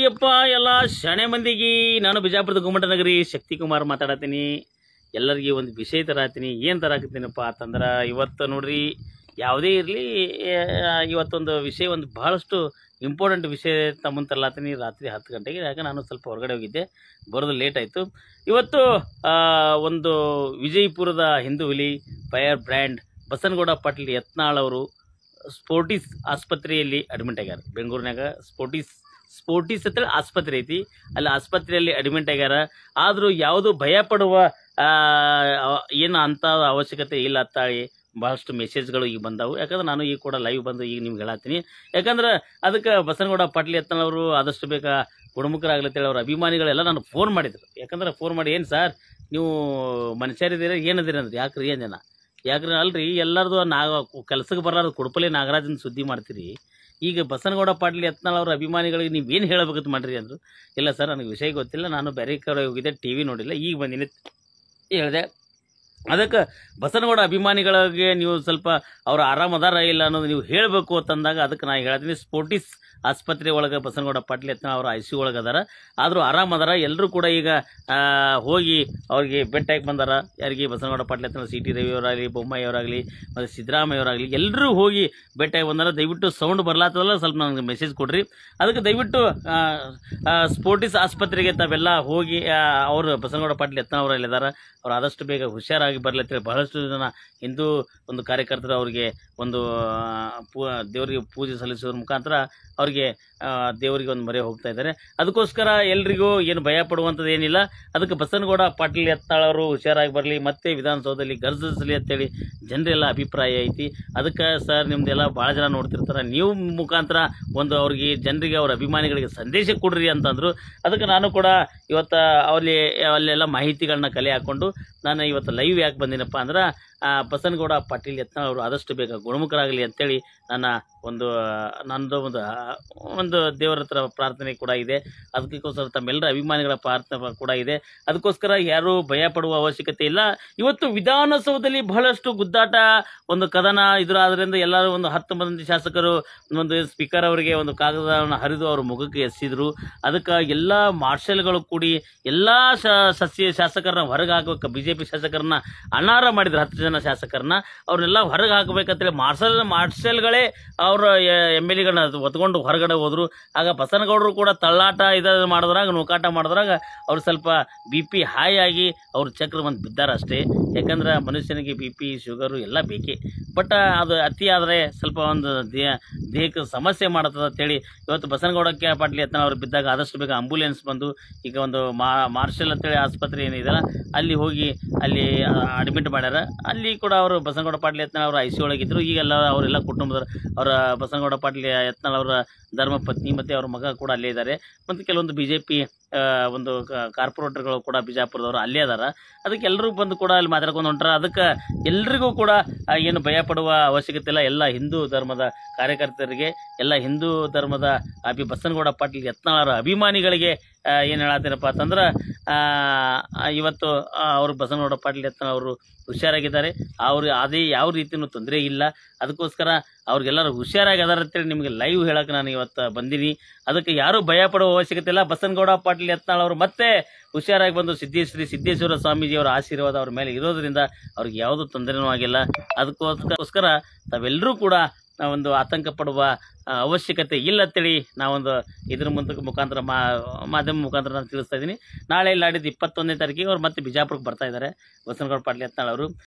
ಯಪ್ಪ ಎಲ್ಲ ಶಾಣೆ ಮಂದಿಗೆ ನಾನು ಬಿಜಾಪುರದ ಗುಮ್ಮಟ ನಗರಿ ಶಕ್ತಿ ಕುಮಾರ್ ಮಾತಾಡತ್ತೀನಿ ಎಲ್ಲರಿಗೆ ಒಂದು ವಿಷಯ ತರತ್ತೀನಿ ಏನು ತರಾಕತ್ತೀನಪ್ಪ ಅಂತಂದ್ರೆ ಇವತ್ತು ನೋಡ್ರಿ ಯಾವುದೇ ಇರಲಿ ಇವತ್ತೊಂದು ವಿಷಯ ಒಂದು ಬಹಳಷ್ಟು ಇಂಪಾರ್ಟೆಂಟ್ ವಿಷಯ ತಮ್ಮನ್ನು ತರ್ಲಾತೀನಿ ರಾತ್ರಿ ಹತ್ತು ಗಂಟೆಗೆ ಯಾಕೆ ನಾನು ಸ್ವಲ್ಪ ಹೊರಗಡೆ ಹೋಗಿದ್ದೆ ಬರೋದು ಲೇಟ್ ಆಯಿತು ಇವತ್ತು ಆ, ಒಂದು ವಿಜಯಪುರದ ಹಿಂದೂ ಹುಲಿ ಫೈರ್ ಬ್ರ್ಯಾಂಡ್ ಬಸನಗೌಡ ಪಾಟೀಲ್ ಯತ್ನಾಳ್ ಅವರು ಸ್ಪೋರ್ಟಿಸ್ ಆಸ್ಪತ್ರೆಯಲ್ಲಿ ಅಡ್ಮಿಟ್ ಆಗ್ಯಾರ ಬೆಂಗಳೂರಿನಾಗ ಸ್ಪೋರ್ಟಿಸ್ ಸ್ಪೋರ್ಟಿಸ್ ಅಂತೇಳಿ ಆಸ್ಪತ್ರೆ ಐತಿ ಅಲ್ಲಿ ಆಸ್ಪತ್ರೆಯಲ್ಲಿ ಅಡ್ಮಿಟ್ ಆಗ್ಯಾರ ಆದರೂ ಯಾವುದು ಭಯ ಪಡುವ ಆ, ಏನು ಅಂತ ಅವಶ್ಯಕತೆ ಇಲ್ಲ ತಾಳಿ ಭಾಳಷ್ಟು ಮೆಸೇಜ್ಗಳು ಈಗ ಬಂದಾವು ಯಾಕಂದ್ರೆ ನಾನು ಈಗ ಕೂಡ ಲೈವ್ ಬಂದು ಈಗ ನಿಮ್ಗೆ ಹೇಳತ್ತೀನಿ ಯಾಕಂದ್ರೆ ಅದಕ್ಕೆ ಬಸನಗೌಡ ಪಾಟೀಲ್ ಯತ್ನಾಳ್ ಅವರು ಆದಷ್ಟು ಬೇಗ ಗುಣಮುಖರಾಗ್ಲತ್ತೇಳಿ ಅವ್ರ ಅಭಿಮಾನಿಗಳೆಲ್ಲ ನಾನು ಫೋನ್ ಮಾಡಿದ್ರು ಯಾಕಂದ್ರೆ ಫೋನ್ ಮಾಡಿ ಏನು ಸರ್ ನೀವು ಮನುಷ್ಯರಿದ್ದೀರ ಏನದಿರ ಅಂದ್ರೆ ಯಾಕ್ರಿ ಏನು ಜನ ಯಾಕ್ರಿ ಅಲ್ರಿ ಎಲ್ಲರದು ನಾಗ ಕೆಲ್ಸಕ್ಕೆ ಬರೋದು ಕುಡುಪಲೆ ನಾಗರಾಜನ ಸುದ್ದಿ ಮಾಡ್ತೀರಿ ಈಗ ಬಸನಗೌಡ ಪಾಟೀಲ್ ಯತ್ನಾಳ್ ಅವ್ರ ಅಭಿಮಾನಿಗಳಿಗೆ ನೀವೇನು ಹೇಳಬೇಕಂತ ಮಾಡ್ರಿ ಅಂದರು ಇಲ್ಲ ಸರ್ ನನಗೆ ವಿಷಯ ಗೊತ್ತಿಲ್ಲ ನಾನು ಬೇರೆ ಕಡೆ ಹೋಗಿದ್ದೆ ಟಿ ವಿ ನೋಡಿಲ್ಲ ಈಗ ಬಂದಿನಿ ಹೇಳಿದೆ ಅದಕ್ಕೆ ಬಸನಗೌಡ ಅಭಿಮಾನಿಗಳಿಗೆ ನೀವು ಸ್ವಲ್ಪ ಅವ್ರು ಆರಾಮದಾರ ಇಲ್ಲ ಅನ್ನೋದು ನೀವು ಹೇಳಬೇಕು ಅಂತಂದಾಗ ಅದಕ್ಕೆ ನಾನು ಹೇಳ್ತೀನಿ ಸ್ಪೋರ್ಟಿಸ್ ಆಸ್ಪತ್ರೆ ಒಳಗೆ ಬಸನಗೌಡ ಪಾಟೀಲ್ ಯತ್ನಾಳ್ ಅವರು ಐ ಸಿ ಒಳಗೆ ಅದಾರ ಆದರೂ ಆರಾಮದಾರ ಎಲ್ಲರೂ ಕೂಡ ಈಗ ಆ, ಹೋಗಿ ಅವ್ರಿಗೆ ಭೇಟಿಯಾಗಿ ಬಂದಾರ ಯಾರಿಗೆ ಬಸನಗೌಡ ಪಾಟೀಲ್ ಯತ್ನಾಳ್ ಸಿ ಟಿ ರವಿ ಅವರಾಗಲಿ ಬೊಮ್ಮಾಯಿ ಅವರಾಗಲಿ ಮತ್ತು ಸಿದ್ದರಾಮಯ್ಯ ಅವರಾಗಲಿ ಎಲ್ಲರೂ ಹೋಗಿ ಭೇಟಿಯಾಗಿ ಬಂದಾರ ದಯವಿಟ್ಟು ಸೌಂಡ್ ಬರ್ಲಾತದಲ್ಲ ಸ್ವಲ್ಪ ನನಗೆ ಮೆಸೇಜ್ ಕೊಡ್ರಿ ಅದಕ್ಕೆ ದಯವಿಟ್ಟು ಆ, ಆ, ಸ್ಪೋರ್ಟಿಸ್ ಆಸ್ಪತ್ರೆಗೆ ತಾವೆಲ್ಲ ಹೋಗಿ ಆ, ಅವರು ಬಸನಗೌಡ ಪಾಟೀಲ್ ಯತ್ನಾಳ್ ಅವರು ಇಲ್ಲಿದ್ದಾರೆ ಅವ್ರು ಆದಷ್ಟು ಬೇಗ ಹುಷಾರಾಗಿ ಬರಲಿ ಅಂತೇಳಿ ಬಹಳಷ್ಟು ಜನ ಹಿಂದೂ ಒಂದು ಕಾರ್ಯಕರ್ತರು ಅವರಿಗೆ ಒಂದು ಆ, ಪೂ ದೇವರಿಗೆ ಪೂಜೆ ಸಲ್ಲಿಸೋದ್ರ ಮುಖಾಂತರ ಅವ್ರಿಗೆ ಆ, ದೇವರಿಗೆ ಒಂದು ಮರೆ ಹೋಗ್ತಾ ಇದ್ದಾರೆ ಅದಕ್ಕೋಸ್ಕರ ಎಲ್ರಿಗೂ ಏನು ಭಯ ಪಡುವಂಥದ್ದು ಏನಿಲ್ಲ ಅದಕ್ಕೆ ಬಸನಗೌಡ ಪಾಟೀಲ್ ಯತ್ನಾಳ್ ಅವರು ಹುಷಾರಾಗಿ ಬರಲಿ ಮತ್ತೆ ವಿಧಾನಸೌಧದಲ್ಲಿ ಗರ್ಜಿಸಲಿ ಅಂತೇಳಿ ಜನರೆಲ್ಲ ಅಭಿಪ್ರಾಯ ಐತಿ ಅದಕ್ಕೆ ಸರ್ ನಿಮ್ದೆಲ್ಲ ಭಾಳ ಜನ ನೋಡ್ತಿರ್ತಾರೆ ನೀವು ಮುಖಾಂತರ ಒಂದು ಅವ್ರಿಗೆ ಜನರಿಗೆ ಅವ್ರ ಅಭಿಮಾನಿಗಳಿಗೆ ಸಂದೇಶ ಕೊಡ್ರಿ ಅಂತಂದ್ರು ಅದಕ್ಕೆ ನಾನು ಕೂಡ ಇವತ್ತು ಅಲ್ಲಿ ಅಲ್ಲೆಲ್ಲ ಮಾಹಿತಿಗಳನ್ನ ಕಲೆ ಹಾಕ್ಕೊಂಡು ನಾನು ಇವತ್ತು ಲೈವ್ ಯಾಕೆ ಬಂದಿನಪ್ಪ ಅಂದ್ರೆ ಆ, ಬಸನಗೌಡ ಪಾಟೀಲ್ ಯತ್ನಾಳ್ ಅವರು ಆದಷ್ಟು ಬೇಗ ಗುಣಮುಖರಾಗಲಿ ಅಂತೇಳಿ ನನ್ನ ಒಂದು ನನ್ನದು ಒಂದು ಆ, ಒಂದು ದೇವರ ಹತ್ರ ಪ್ರಾರ್ಥನೆ ಕೂಡ ಇದೆ ಅದಕ್ಕೋಸ್ಕರ ತಮ್ಮೆಲ್ಲರ ಅಭಿಮಾನಿಗಳ ಪ್ರಾರ್ಥನೆ ಕೂಡ ಇದೆ ಅದಕ್ಕೋಸ್ಕರ ಯಾರೂ ಭಯ ಪಡುವ ಅವಶ್ಯಕತೆ ಇಲ್ಲ ಇವತ್ತು ವಿಧಾನಸೌಧದಲ್ಲಿ ಬಹಳಷ್ಟು ಗುದ್ದಾಟ ಒಂದು ಕದನ ಇದ್ರಾದ್ರಿಂದ ಎಲ್ಲರೂ ಒಂದು ಹತ್ತು ಮಂದಿ ಶಾಸಕರು ಒಂದು ಸ್ಪೀಕರ್ ಅವರಿಗೆ ಒಂದು ಕಾಗದವನ್ನು ಹರಿದು ಅವ್ರ ಮುಖಕ್ಕೆ ಎಸೆಸಿದ್ರು ಅದಕ್ಕೆ ಎಲ್ಲ ಮಾರ್ಷಲ್ಗಳು ಕೂಡಿ ಎಲ್ಲ ಸಸ್ಯ ಶಾಸಕರನ್ನ ಹೊರಗೆ ಹಾಕಬೇಕು ಬಿ ಜೆ ಪಿ ಶಾಸಕರನ್ನ ಅನಾರ ಮಾಡಿದ್ರು ಹತ್ತು ಜನ ಶಾಸಕರನ್ನ ಅವ್ರನ್ನೆಲ್ಲ ಹೊರಗೆ ಹಾಕಬೇಕಂತೇಳಿ ಮಾರ್ಷಲ್ ಮಾರ್ಷಲ್ಗಳೇ ಅವರ ಎಮ್ ಎಲ್ ಎಗಳನ್ನ ಒತ್ಕೊಂಡು ಹೊರಗಡೆ ಹೋದ್ರು ಆಗ ಬಸನಗೌಡರು ಕೂಡ ತಳ್ಳಾಟ ಇದ ಮಾಡಿದ್ರಾಗ ನೂಕಾಟ ಮಾಡಿದ್ರಾಗ ಅವ್ರು ಸ್ವಲ್ಪ ಬಿ ಪಿ ಹೈ ಆಗಿ ಅವ್ರು ಚಕ್ರ ಬಂದು ಬಿದ್ದಾರ ಅಷ್ಟೇ ಯಾಕಂದ್ರೆ ಮನುಷ್ಯನಿಗೆ ಬಿ ಪಿ ಶುಗರು ಎಲ್ಲ ಬೇಕೇ ಬಟ್ ಅದು ಅತಿ ಆದರೆ ಸ್ವಲ್ಪ ಒಂದು ದೇಹ ದೇಹಕ್ಕೆ ಸಮಸ್ಯೆ ಮಾಡ್ತದೆ ಅಂತೇಳಿ ಇವತ್ತು ಬಸನಗೌಡಕ್ಕೆ ಪಾಟೀಲ್ ಯತ್ನ ಅವ್ರು ಬಿದ್ದಾಗ ಆದಷ್ಟು ಬೇಗ ಆಂಬುಲೆನ್ಸ್ ಬಂದು ಈಗ ಒಂದು ಮಾ ಮಾರ್ಷಲ್ ಅಂತೇಳಿ ಆಸ್ಪತ್ರೆ ಏನಿದೆಯಲ್ಲ ಅಲ್ಲಿ ಹೋಗಿ ಅಲ್ಲಿ ಅಡ್ಮಿಟ್ ಮಾಡ್ಯಾರ ಅಲ್ಲಿ ಕೂಡ ಅವರು ಬಸನಗೌಡ ಪಾಟೀಲ್ ಯತ್ನಾಳ್ ಅವರು ಐ ಸಿ ಒಳಗಿದ್ರು ಈಗೆಲ್ಲ ಅವರೆಲ್ಲ ಕುಟುಂಬದವರು ಅವರ ಬಸನಗೌಡ ಪಾಟೀಲ್ ಯತ್ನಾಳ್ ಅವರ ಧರ್ಮ ಪತ್ನಿ ಮತ್ತು ಅವ್ರ ಮಗ ಕೂಡ ಅಲ್ಲೇ ಇದ್ದಾರೆ ಮತ್ತು ಕೆಲವೊಂದು ಬಿ ಜೆ ಪಿ ಒಂದು ಕಾರ್ಪೊರೇಟರ್ಗಳು ಕೂಡ ಬಿಜಾಪುರದವರು ಅಲ್ಲೇ ಅದಾರ ಅದಕ್ಕೆ ಎಲ್ಲರೂ ಬಂದು ಕೂಡ ಅಲ್ಲಿ ಮಾತಾಡ್ಕೊಂಡು ಹೊಂಟಾರ ಅದಕ್ಕೆ ಎಲ್ರಿಗೂ ಕೂಡ ಆ, ಏನು ಭಯ ಪಡುವ ಅವಶ್ಯಕತೆ ಇಲ್ಲ ಎಲ್ಲ ಹಿಂದೂ ಧರ್ಮದ ಕಾರ್ಯಕರ್ತರಿಗೆ ಎಲ್ಲ ಹಿಂದೂ ಧರ್ಮದ ಅಭಿ ಬಸನಗೌಡ ಪಾಟೀಲ್ ಯತ್ನಾಳರ ಅಭಿಮಾನಿಗಳಿಗೆ ಏನು ಹೇಳತ್ತೀನಪ್ಪ ಅಂತಂದ್ರೆ ಆ, ಆ, ಇವತ್ತು ಆ, ಅವರು ಬಸನಗೌಡ ಪಾಟೀಲ್ ಯತ್ನಾಳ್ ಅವರು ಹುಷಾರಾಗಿದ್ದಾರೆ ಅವ್ರು ಅದೇ ಯಾವ ರೀತಿಯೂ ತೊಂದರೆ ಇಲ್ಲ ಅದಕ್ಕೋಸ್ಕರ ಅವ್ರಿಗೆಲ್ಲರೂ ಹುಷಾರಾಗಿ ಅದಾರ ಅಂತೇಳಿ ನಿಮಗೆ ಲೈವ್ ಹೇಳಕ್ಕೆ ನಾನು ಇವತ್ತು ಬಂದೀನಿ ಅದಕ್ಕೆ ಯಾರೂ ಭಯ ಪಡುವ ಅವಶ್ಯಕತೆ ಇಲ್ಲ ಬಸನಗೌಡ ಪಾಟೀಲ್ ಯತ್ನಾಳ್ ಅವರು ಮತ್ತೆ ಹುಷಾರಾಗಿ ಬಂದು ಸಿದ್ದೇಶ್ವರಿ ಸಿದ್ದೇಶ್ವರ ಸ್ವಾಮೀಜಿಯವರ ಆಶೀರ್ವಾದ ಅವ್ರ ಮೇಲೆ ಇರೋದ್ರಿಂದ ಅವ್ರಿಗೆ ಯಾವುದೂ ತೊಂದರೆನೂ ಆಗಿಲ್ಲ ಅದಕ್ಕೋಸ್ಕರ ತಾವೆಲ್ಲರೂ ಕೂಡ ಆ, ಒಂದು ಆತಂಕ ಪಡುವ ಆ, ಅವಶ್ಯಕತೆ ಇಲ್ಲ ಅಂತೇಳಿ ನಾವೊಂದು ಇದ್ರ ಮುಂದೆ ಮುಖಾಂತರ ಮಾ ಮಾಧ್ಯಮ ಮುಖಾಂತರ ನಾನು ತಿಳಿಸ್ತಾ ಇದ್ದೀನಿ ನಾಳೆ ನಾಡಿದ್ದು ಇಪ್ಪತ್ತೊಂದನೇ ತಾರೀಕಿಗೆ ಅವ್ರು ಮತ್ತೆ ಬಿಜಾಪುರಕ್ಕೆ ಬರ್ತಾ ಇದ್ದಾರೆ ಬಸನಗೌಡ ಪಾಟೀಲ್ ಯತ್ನಾಳ್ ಅವರು